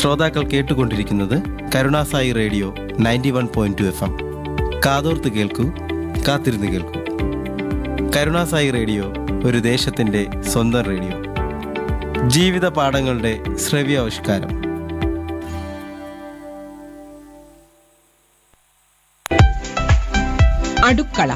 ശ്രോതാക്കൾ കേട്ടുകൊണ്ടിരിക്കുന്നത് Karunasai radio ninety one point two F M കാതോർത്ത് കേൾക്കൂ കാത്തിരുന്ന് കേൾക്കൂ കരുണാസായി റേഡിയോ ഒരു ദേശത്തിൻ്റെ സ്വന്തം റേഡിയോ ജീവിത പാഠങ്ങളുടെ ശ്രവ്യാവിഷ്കാരം അടുക്കള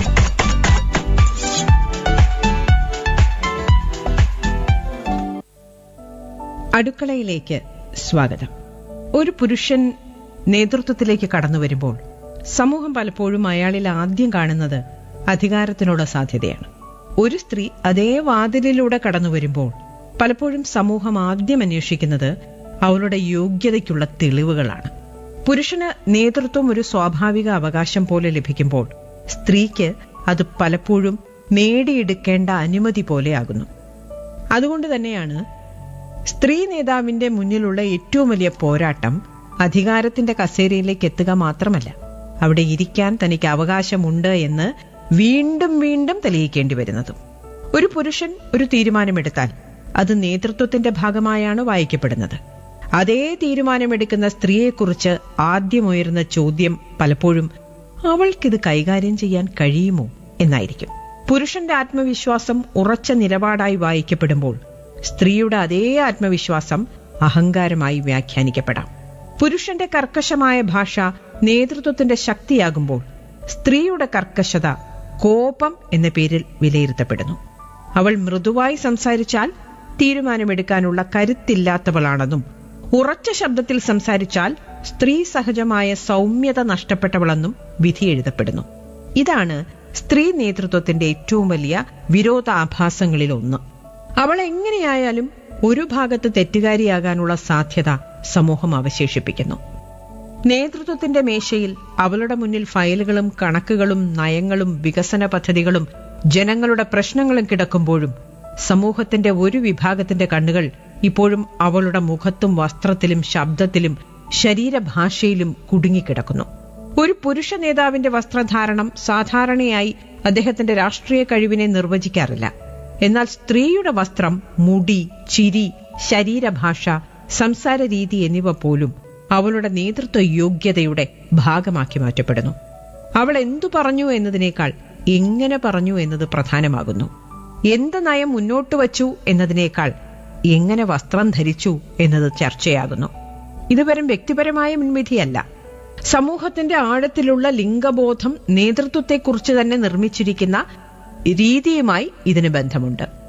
അടുക്കളയിലേക്ക് സ്വാഗതം ഒരു പുരുഷൻ നേതൃത്വത്തിലേക്ക് കടന്നു വരുമ്പോൾ സമൂഹം പലപ്പോഴും അയാളിൽ ആദ്യം കാണുന്നത് അധികാരത്തിനുള്ള സാധ്യതയാണ് ഒരു സ്ത്രീ അതേ വാതിലിലൂടെ കടന്നു വരുമ്പോൾ പലപ്പോഴും സമൂഹം ആദ്യം അന്വേഷിക്കുന്നത് അവളുടെ യോഗ്യതയ്ക്കുള്ള തെളിവുകളാണ് പുരുഷന് നേതൃത്വം ഒരു സ്വാഭാവിക അവകാശം പോലെ ലഭിക്കുമ്പോൾ സ്ത്രീക്ക് അത് പലപ്പോഴും നേടിയെടുക്കേണ്ട അനുമതി പോലെയാകുന്നു അതുകൊണ്ട് തന്നെയാണ് സ്ത്രീ നേതാവിന്റെ മുന്നിലുള്ള ഏറ്റവും വലിയ പോരാട്ടം അധികാരത്തിന്റെ കസേരയിലേക്ക് എത്തുക മാത്രമല്ല അവിടെ ഇരിക്കാൻ തനിക്ക് അവകാശമുണ്ട് എന്ന് വീണ്ടും വീണ്ടും തെളിയിക്കേണ്ടി വരുന്നതും ഒരു പുരുഷൻ ഒരു തീരുമാനമെടുത്താൽ അത് നേതൃത്വത്തിന്റെ ഭാഗമായാണ് വായിക്കപ്പെടുന്നത് അതേ തീരുമാനമെടുക്കുന്ന സ്ത്രീയെക്കുറിച്ച് ആദ്യം ഉയരുന്ന ചോദ്യം പലപ്പോഴും അവൾക്കിത് കൈകാര്യം ചെയ്യാൻ കഴിയുമോ എന്നായിരിക്കും പുരുഷന്റെ ആത്മവിശ്വാസം ഉറച്ച നിലപാടായി വായിക്കപ്പെടുമ്പോൾ സ്ത്രീയുടെ അതേ ആത്മവിശ്വാസം അഹങ്കാരമായി വ്യാഖ്യാനിക്കപ്പെടാം പുരുഷന്റെ കർക്കശമായ ഭാഷ നേതൃത്വത്തിന്റെ ശക്തിയാകുമ്പോൾ സ്ത്രീയുടെ കർക്കശത കോപം എന്ന പേരിൽ വിലയിരുത്തപ്പെടുന്നു അവൾ മൃദുവായി സംസാരിച്ചാൽ തീരുമാനമെടുക്കാനുള്ള കരുത്തില്ലാത്തവളാണെന്നും ഉറച്ച ശബ്ദത്തിൽ സംസാരിച്ചാൽ സ്ത്രീ സഹജമായ സൗമ്യത നഷ്ടപ്പെട്ടവളെന്നും വിധി എഴുതപ്പെടുന്നു ഇതാണ് സ്ത്രീ നേതൃത്വത്തിന്റെ ഏറ്റവും വലിയ വിരോധാഭാസങ്ങളിൽ ഒന്ന് അവൾ എങ്ങനെയായാലും ഒരു ഭാഗത്ത് തെറ്റുകാരിയാകാനുള്ള സാധ്യത സമൂഹം അവശേഷിപ്പിക്കുന്നു നേതൃത്വത്തിന്റെ മേശയിൽ അവളുടെ മുന്നിൽ ഫയലുകളും കണക്കുകളും നയങ്ങളും വികസന പദ്ധതികളും ജനങ്ങളുടെ പ്രശ്നങ്ങളും കിടക്കുമ്പോഴും സമൂഹത്തിന്റെ ഒരു വിഭാഗത്തിന്റെ കണ്ണുകൾ ഇപ്പോഴും അവളുടെ മുഖത്തും വസ്ത്രത്തിലും ശബ്ദത്തിലും ശരീരഭാഷയിലും കുടുങ്ങിക്കിടക്കുന്നു ഒരു പുരുഷ നേതാവിന്റെ വസ്ത്രധാരണം സാധാരണയായി അദ്ദേഹത്തിന്റെ രാഷ്ട്രീയ കഴിവിനെ നിർവചിക്കാറില്ല എന്നാൽ സ്ത്രീയുടെ വസ്ത്രം മുടി ചിരി ശരീരഭാഷ സംസാര രീതി എന്നിവ പോലും അവളുടെ നേതൃത്വ യോഗ്യതയുടെ ഭാഗമാക്കി മാറ്റപ്പെടുന്നു അവൾ എന്തു പറഞ്ഞു എന്നതിനേക്കാൾ എങ്ങനെ പറഞ്ഞു എന്നത് പ്രധാനമാകുന്നു എന്ത് നയം മുന്നോട്ട് വച്ചു എന്നതിനേക്കാൾ എങ്ങനെ വസ്ത്രം ധരിച്ചു എന്നത് ചർച്ചയാകുന്നു ഇത് വെറും വ്യക്തിപരമായ മുൻവിധിയല്ല സമൂഹത്തിന്റെ ആഴത്തിലുള്ള ലിംഗബോധം നേതൃത്വത്തെക്കുറിച്ച് തന്നെ നിർമ്മിച്ചിരിക്കുന്ന രീതിയുമായി ഇതിന് ബന്ധമുണ്ട്